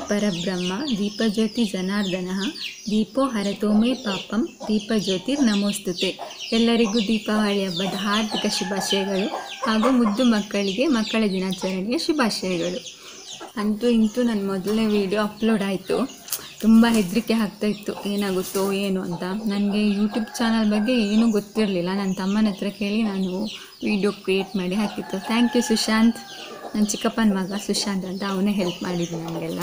ಪರಬ್ರಹ್ಮ ದೀಪಜ್ಯೋತಿ ಜನಾರ್ದನ ದೀಪೋ ಹರತೋಮೆ ಪಾಪಂ ದೀಪಜ್ಯೋತಿರ್ ನಮೋಸ್ತುತೆ ಎಲ್ಲರಿಗೂ ದೀಪಾವಳಿ ಹಬ್ಬದ ಹಾರ್ದಿಕ ಶುಭಾಶಯಗಳು ಹಾಗೂ ಮುದ್ದು ಮಕ್ಕಳಿಗೆ ಮಕ್ಕಳ ದಿನಾಚರಣೆಯ ಶುಭಾಶಯಗಳು ಅಂತೂ ಇಂತೂ ನನ್ನ ಮೊದಲನೇ ವೀಡಿಯೋ ಅಪ್ಲೋಡ್ ಆಯಿತು ತುಂಬ ಹೆದರಿಕೆ ಆಗ್ತಾ ಇತ್ತು ಏನಾಗುತ್ತೋ ಏನು ಅಂತ ನನಗೆ ಯೂಟ್ಯೂಬ್ ಚಾನಲ್ ಬಗ್ಗೆ ಏನೂ ಗೊತ್ತಿರಲಿಲ್ಲ ನನ್ನ ತಮ್ಮನ ಹತ್ರ ಕೇಳಿ ನಾನು ವೀಡಿಯೋ ಕ್ರಿಯೇಟ್ ಮಾಡಿ ಹಾಕಿತ್ತು ಥ್ಯಾಂಕ್ ಯು ಸುಶಾಂತ್ ನನ್ನ ಚಿಕ್ಕಪ್ಪನ ಮಗ ಸುಶಾಂತ್ ಅಂತ ಅವನೇ ಹೆಲ್ಪ್ ಮಾಡಿದ್ದು ನನಗೆಲ್ಲ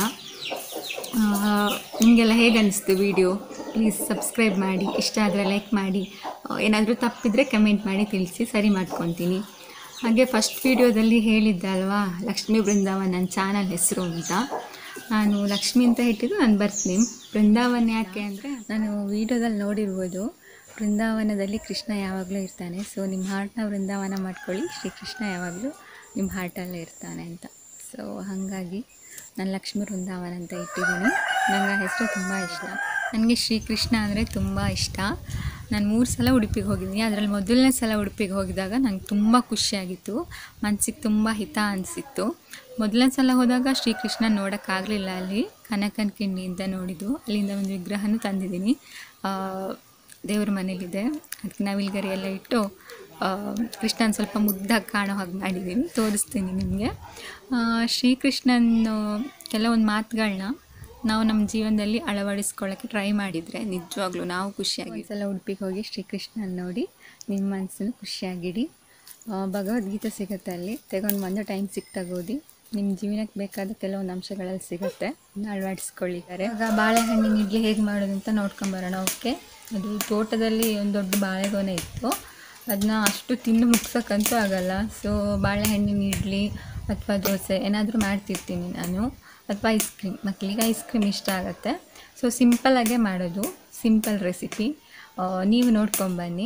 ನಿಮಗೆಲ್ಲ ಹೇಗೆ ಅನಿಸ್ತು ವೀಡಿಯೋ ಪ್ಲೀಸ್ ಸಬ್ಸ್ಕ್ರೈಬ್ ಮಾಡಿ ಇಷ್ಟ ಆದರೆ ಲೈಕ್ ಮಾಡಿ ಏನಾದರೂ ತಪ್ಪಿದರೆ ಕಮೆಂಟ್ ಮಾಡಿ ತಿಳಿಸಿ ಸರಿ ಮಾಡ್ಕೊತೀನಿ ಹಾಗೆ ಫಸ್ಟ್ ವೀಡಿಯೋದಲ್ಲಿ ಹೇಳಿದ್ದೆ ಅಲ್ವಾ ಲಕ್ಷ್ಮೀ ಬೃಂದಾವನ್ ನನ್ನ ಚಾನಲ್ ಹೆಸರು ಅಂತ ನಾನು ಲಕ್ಷ್ಮಿ ಅಂತ ಇಟ್ಟಿದ್ದು ನನ್ನ ಬರ್ತ್ ನೇಮ್ ಬೃಂದಾವನ್ ಯಾಕೆ ಅಂದರೆ ನಾನು ವೀಡಿಯೋದಲ್ಲಿ ನೋಡಿರ್ಬೋದು ಬೃಂದಾವನದಲ್ಲಿ ಕೃಷ್ಣ ಯಾವಾಗಲೂ ಇರ್ತಾನೆ ಸೊ ನಿಮ್ಮ ಹಾರ್ಟ್ನ ಬೃಂದಾವನ ಮಾಡ್ಕೊಳ್ಳಿ ಶ್ರೀಕೃಷ್ಣ ಯಾವಾಗಲೂ ನಿಮ್ಮ ಹಾರ್ಟಲ್ಲೇ ಇರ್ತಾನೆ ಅಂತ ಸೊ ಹಾಗಾಗಿ ನಾನು ಲಕ್ಷ್ಮೀ ವೃಂದಾವನ ಅಂತ ಇಟ್ಟಿದ್ದೀನಿ ನನಗೆ ಆ ಹೆಸರು ತುಂಬ ಇಷ್ಟ ನನಗೆ ಶ್ರೀಕೃಷ್ಣ ಅಂದರೆ ತುಂಬ ಇಷ್ಟ ನಾನು ಮೂರು ಸಲ ಉಡುಪಿಗೆ ಹೋಗಿದ್ದೀನಿ ಅದರಲ್ಲಿ ಮೊದಲನೇ ಸಲ ಉಡುಪಿಗೆ ಹೋಗಿದಾಗ ನಂಗೆ ತುಂಬ ಖುಷಿಯಾಗಿತ್ತು ಮನಸ್ಸಿಗೆ ತುಂಬ ಹಿತ ಅನಿಸಿತ್ತು ಮೊದಲನೇ ಸಲ ಹೋದಾಗ ಶ್ರೀಕೃಷ್ಣ ನೋಡೋಕ್ಕಾಗಲಿಲ್ಲ ಅಲ್ಲಿ ಕನಕನ ಕಿಂಡಿಯಿಂದ ನೋಡಿದ್ದು ಅಲ್ಲಿಂದ ಒಂದು ವಿಗ್ರಹನೂ ತಂದಿದ್ದೀನಿ ದೇವ್ರ ಮನೇಲಿದೆ ಅದಕ್ಕೆ ನವಿಲ್ಗರಿ ಎಲ್ಲ ಇಟ್ಟು ಕೃಷ್ಣನ ಸ್ವಲ್ಪ ಮುದ್ದಾಗಿ ಕಾಣೋ ಹಾಗೆ ಮಾಡಿದ್ದೀನಿ ತೋರಿಸ್ತೀನಿ ನಿಮಗೆ ಶ್ರೀಕೃಷ್ಣನ ಕೆಲವೊಂದು ಮಾತುಗಳನ್ನ ನಾವು ನಮ್ಮ ಜೀವನದಲ್ಲಿ ಅಳವಡಿಸ್ಕೊಳ್ಳೋಕ್ಕೆ ಟ್ರೈ ಮಾಡಿದರೆ ನಿಜವಾಗ್ಲೂ ನಾವು ಖುಷಿಯಾಗಿ ಸಲ ಉಡುಪಿಗೆ ಹೋಗಿ ಶ್ರೀಕೃಷ್ಣನ ನೋಡಿ ನಿಮ್ಮ ಮನಸ್ಸನ್ನು ಖುಷಿಯಾಗಿಡಿ ಭಗವದ್ಗೀತೆ ಸಿಗುತ್ತೆ ಅಲ್ಲಿ ತಗೊಂಡು ಬಂದು ಟೈಮ್ ಸಿಕ್ತಾಗ ಓದಿ ನಿಮ್ಮ ಜೀವನಕ್ಕೆ ಬೇಕಾದ ಕೆಲವೊಂದು ಅಂಶಗಳಲ್ಲಿ ಸಿಗುತ್ತೆ ಅಳವಡಿಸ್ಕೊಳ್ಳಿದ್ದಾರೆ ಆಗ ಬಾಳೆಹಣ್ಣಿನ ಇಡ್ಲಿ ಹೇಗೆ ಮಾಡೋದು ಅಂತ ನೋಡ್ಕೊಂಬರೋಣ ಓಕೆ ಅದು ತೋಟದಲ್ಲಿ ಒಂದು ದೊಡ್ಡ ಬಾಳೆಗೊನೆ ಇತ್ತು ಅದನ್ನ ಅಷ್ಟು ತಿಂದು ಮುಗ್ಸೋಕ್ಕಂತೂ ಆಗಲ್ಲ ಸೊ ಬಾಳೆಹಣ್ಣಿನ ಇಡ್ಲಿ ಅಥವಾ ದೋಸೆ ಏನಾದರೂ ಮಾಡ್ತಿರ್ತೀನಿ ನಾನು ಅಥವಾ ಐಸ್ ಕ್ರೀಮ್ ಮಕ್ಕಳಿಗೆ ಐಸ್ ಕ್ರೀಮ್ ಇಷ್ಟ ಆಗುತ್ತೆ ಸೊ ಸಿಂಪಲ್ಲಾಗೆ ಮಾಡೋದು ಸಿಂಪಲ್ ರೆಸಿಪಿ ನೀವು ನೋಡ್ಕೊಂಬನ್ನಿ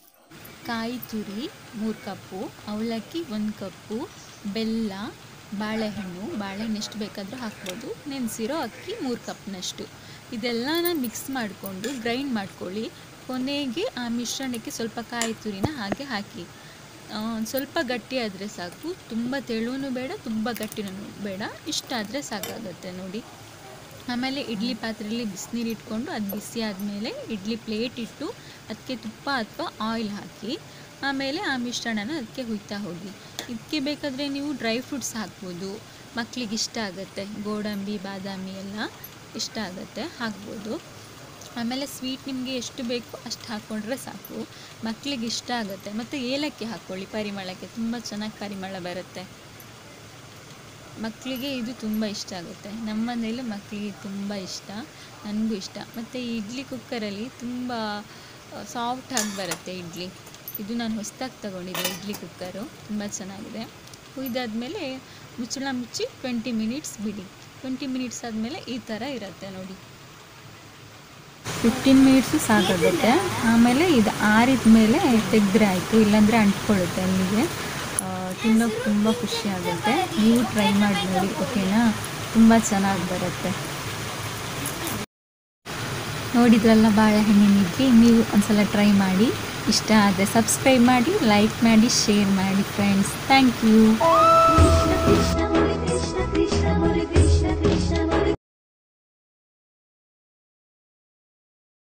ಕಾಯಿ ತುರಿ ಮೂರು ಕಪ್ಪು ಅವಲಕ್ಕಿ ಒಂದು ಕಪ್ಪು ಬೆಲ್ಲ ಬಾಳೆಹಣ್ಣು ಬಾಳೆಹಣ್ಣು ಎಷ್ಟು ಬೇಕಾದರೂ ಹಾಕ್ಬೋದು ನೆನೆಸಿರೋ ಅಕ್ಕಿ ಮೂರು ಕಪ್ನಷ್ಟು ಇದೆಲ್ಲನ ಮಿಕ್ಸ್ ಮಾಡಿಕೊಂಡು ಗ್ರೈಂಡ್ ಮಾಡ್ಕೊಳ್ಳಿ ಕೊನೆಗೆ ಆ ಮಿಶ್ರಣಕ್ಕೆ ಸ್ವಲ್ಪ ಕಾಯಿ ತುರಿನ ಹಾಗೆ ಹಾಕಿ ಒಂದು ಸ್ವಲ್ಪ ಗಟ್ಟಿ ಆದರೆ ಸಾಕು ತುಂಬ ತೆಳುವೂ ಬೇಡ ತುಂಬ ಗಟ್ಟಿನೂ ಬೇಡ ಇಷ್ಟ ಆದರೆ ಸಾಕಾಗುತ್ತೆ ನೋಡಿ ಆಮೇಲೆ ಇಡ್ಲಿ ಪಾತ್ರೆಯಲ್ಲಿ ಬಿಸಿನೀರು ಇಟ್ಕೊಂಡು ಅದು ಬಿಸಿ ಆದಮೇಲೆ ಇಡ್ಲಿ ಪ್ಲೇಟ್ ಇಟ್ಟು ಅದಕ್ಕೆ ತುಪ್ಪ ಅಥವಾ ಆಯಿಲ್ ಹಾಕಿ ಆಮೇಲೆ ಆ ಮಿಶ್ರಣನ ಅದಕ್ಕೆ ಹುಯ್ತಾ ಹೋಗಿ ಇದಕ್ಕೆ ಬೇಕಾದರೆ ನೀವು ಡ್ರೈ ಫ್ರೂಟ್ಸ್ ಹಾಕ್ಬೋದು ಮಕ್ಕಳಿಗೆ ಇಷ್ಟ ಆಗುತ್ತೆ ಗೋಡಂಬಿ ಬಾದಾಮಿ ಎಲ್ಲ ಇಷ್ಟ ಆಗುತ್ತೆ ಹಾಕ್ಬೋದು ಆಮೇಲೆ ಸ್ವೀಟ್ ನಿಮಗೆ ಎಷ್ಟು ಬೇಕು ಅಷ್ಟು ಹಾಕ್ಕೊಂಡ್ರೆ ಸಾಕು ಮಕ್ಕಳಿಗೆ ಇಷ್ಟ ಆಗುತ್ತೆ ಮತ್ತು ಏಲಕ್ಕಿ ಹಾಕ್ಕೊಳ್ಳಿ ಪರಿಮಳಕ್ಕೆ ತುಂಬ ಚೆನ್ನಾಗಿ ಪರಿಮಳ ಬರುತ್ತೆ ಮಕ್ಕಳಿಗೆ ಇದು ತುಂಬ ಇಷ್ಟ ಆಗುತ್ತೆ ನಮ್ಮ ಮನೇಲಿ ಮಕ್ಕಳಿಗೆ ತುಂಬ ಇಷ್ಟ ನನಗೂ ಇಷ್ಟ ಮತ್ತು ಈ ಇಡ್ಲಿ ಕುಕ್ಕರಲ್ಲಿ ತುಂಬ ಸಾಫ್ಟಾಗಿ ಬರುತ್ತೆ ಇಡ್ಲಿ ಇದು ನಾನು ಹೊಸದಾಗಿ ತಗೊಂಡಿದ್ದೆ ಇಡ್ಲಿ ಕುಕ್ಕರು ತುಂಬ ಚೆನ್ನಾಗಿದೆ ಹುಯ್ದಾದ್ಮೇಲೆ ಮುಚ್ಚಳ ಮುಚ್ಚಿ ಟ್ವೆಂಟಿ ಮಿನಿಟ್ಸ್ ಬಿಡಿ ಟ್ವೆಂಟಿ ಮಿನಿಟ್ಸ್ ಆದಮೇಲೆ ಈ ಥರ ಇರುತ್ತೆ ನೋಡಿ ಫಿಫ್ಟೀನ್ ಮಿನಿಟ್ಸು ಸಾಕಾಗುತ್ತೆ ಆಮೇಲೆ ಇದು ಆರಿದ ಮೇಲೆ ತೆಗೆದ್ರೆ ಆಯಿತು ಇಲ್ಲಾಂದರೆ ಅಂಟ್ಕೊಳ್ಳುತ್ತೆ ಅಲ್ಲಿಗೆ ತಿನ್ನೋಕೆ ತುಂಬ ಖುಷಿ ಆಗುತ್ತೆ ನೀವು ಟ್ರೈ ಮಾಡಿ ನೋಡಿ ಓಕೆನಾ ತುಂಬ ಚೆನ್ನಾಗಿ ಬರುತ್ತೆ ನೋಡಿದ್ರಲ್ಲ ಬಾಳೆಹಣ್ಣಿನ ಇಡ್ಲಿ ನೀವು ಒಂದ್ಸಲ ಟ್ರೈ ಮಾಡಿ ಇಷ್ಟ ಆದರೆ ಸಬ್ಸ್ಕ್ರೈಬ್ ಮಾಡಿ ಲೈಕ್ ಮಾಡಿ ಶೇರ್ ಮಾಡಿ ಫ್ರೆಂಡ್ಸ್ ಥ್ಯಾಂಕ್ ಯು